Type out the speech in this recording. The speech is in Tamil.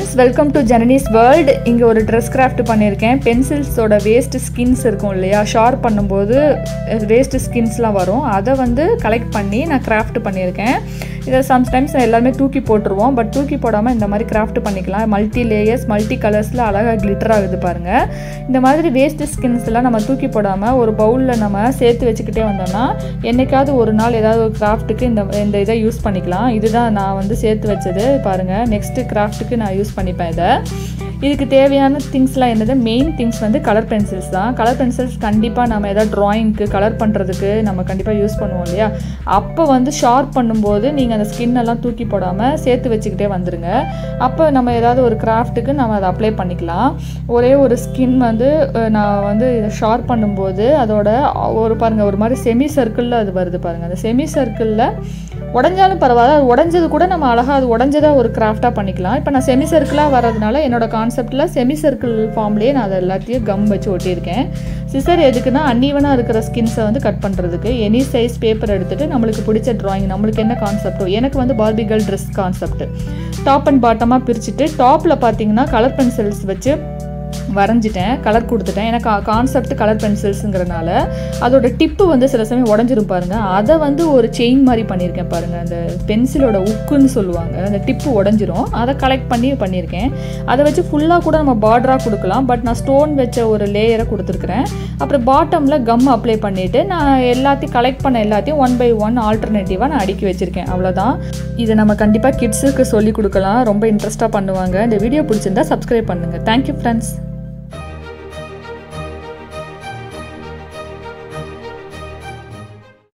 friends welcome to Janani's world இங்கே ஒரு ட்ரெஸ் கிராஃப்ட் பண்ணியிருக்கேன் பென்சில்ஸோட வேஸ்ட் ஸ்கின்ஸ் இருக்கும் இல்லையா ஷார்ப் பண்ணும்போது வேஸ்ட் ஸ்கின்ஸ்லாம் வரும் அதை வந்து கலெக்ட் பண்ணி நான் கிராஃப்ட் பண்ணியிருக்கேன் இதை சம்டைம்ஸ் எல்லாருமே தூக்கி போட்டுருவோம் பட் தூக்கி போடாமல் இந்த மாதிரி கிராஃப்ட் பண்ணிக்கலாம் மல்டி லேயர்ஸ் மல்டி கலர்ஸில் அழகாக கிளிட்டர் ஆகுது பாருங்கள் இந்த மாதிரி வேஸ்ட் ஸ்கின்ஸ்லாம் நம்ம தூக்கி போடாமல் ஒரு பவுலில் நம்ம சேர்த்து வச்சுக்கிட்டே வந்தோம்னா என்னைக்காவது ஒரு நாள் ஏதாவது ஒரு கிராஃப்ட்டுக்கு இந்த இந்த இதை யூஸ் பண்ணிக்கலாம் இதுதான் நான் வந்து சேர்த்து வச்சது பாருங்கள் நெக்ஸ்ட்டு கிராஃப்ட்டுக்கு நான் யூஸ் பண்ணிப்பேன் இதை இதுக்கு தேவையான திங்ஸ்லாம் என்னது மெயின் திங்ஸ் வந்து கலர் பென்சில்ஸ் தான் கலர் பென்சில்ஸ் கண்டிப்பாக நம்ம எதாவது ட்ராயிங்க்கு கலர் பண்ணுறதுக்கு நம்ம கண்டிப்பாக யூஸ் பண்ணுவோம் இல்லையா அப்போ வந்து ஷார்ப் பண்ணும்போது நீங்கள் அந்த ஸ்கின் எல்லாம் தூக்கி போடாமல் சேர்த்து வச்சுக்கிட்டே வந்துடுங்க அப்போ நம்ம ஏதாவது ஒரு கிராஃப்ட்டுக்கு நம்ம அதை அப்ளை பண்ணிக்கலாம் ஒரே ஒரு ஸ்கின் வந்து அஹ், நான் வந்து இதை ஷார்ப் பண்ணும்போது அதோட ஒரு பாருங்கள் ஒரு மாதிரி செமி சர்க்கிளில் அது வருது பாருங்கள் அந்த செமி சர்க்கிளில் உடஞ்சாலும் பரவாயில்ல அது உடஞ்சது கூட நம்ம அழகாக அது உடஞ்சதா ஒரு கிராஃப்டாக பண்ணிக்கலாம் இப்போ நான் செமி சர்க்கிளாக வர்றதுனால என்னோட கான்செப்டில் செமி சர்க்கிள் ஃபார்ம்லேயே நான் அதை எல்லாத்தையும் கம் வச்சு ஒட்டியிருக்கேன் சிசர் எதுக்குன்னா அன்னீவனாக இருக்கிற ஸ்கின்ஸை வந்து கட் பண்ணுறதுக்கு எனி சைஸ் பேப்பர் எடுத்துகிட்டு நம்மளுக்கு பிடிச்ச ட்ராயிங் நம்மளுக்கு என்ன கான்செப்டோ எனக்கு வந்து Barbie girl dress concept top and பாட்டமாக பிரிச்சுட்டு டாப்பில் பார்த்தீங்கன்னா கலர் பென்சில்ஸ் வச்சு வரைஞ்சிட்டேன் கலர் கொடுத்துட்டேன் எனக்கு கான்செப்ட் கலர் பென்சில்ஸுங்கிறனால அதோட டிப்பு வந்து சில சமயம் உடஞ்சிரும் பாருங்க அதை வந்து ஒரு செயின் மாதிரி பண்ணியிருக்கேன் பாருங்க அந்த பென்சிலோட உக்குன்னு சொல்லுவாங்க அந்த டிப்பு உடஞ்சிரும் அதை கலெக்ட் பண்ணி பண்ணியிருக்கேன் அதை வச்சு ஃபுல்லாக கூட நம்ம பார்டராக கொடுக்கலாம் பட் நான் ஸ்டோன் வச்ச ஒரு லேயரை கொடுத்துருக்குறேன் அப்புறம் பாட்டமில் கம் அப்ளை பண்ணிவிட்டு நான் எல்லாத்தையும் கலெக்ட் பண்ண எல்லாத்தையும் ஒன் பை ஒன் ஆல்டர்னேட்டிவாக நான் அடுக்கி வச்சுருக்கேன் அவ்வளோதான் இதை நம்ம கண்டிப்பாக கிட்ஸுக்கு சொல்லி கொடுக்கலாம் ரொம்ப இன்ட்ரெஸ்ட்டாக பண்ணுவாங்க இந்த வீடியோ பிடிச்சிருந்தா சப்ஸ்கிரைப் பண்ணுங்கள் தேங்க்யூ ஃப்ரெண்ட்ஸ்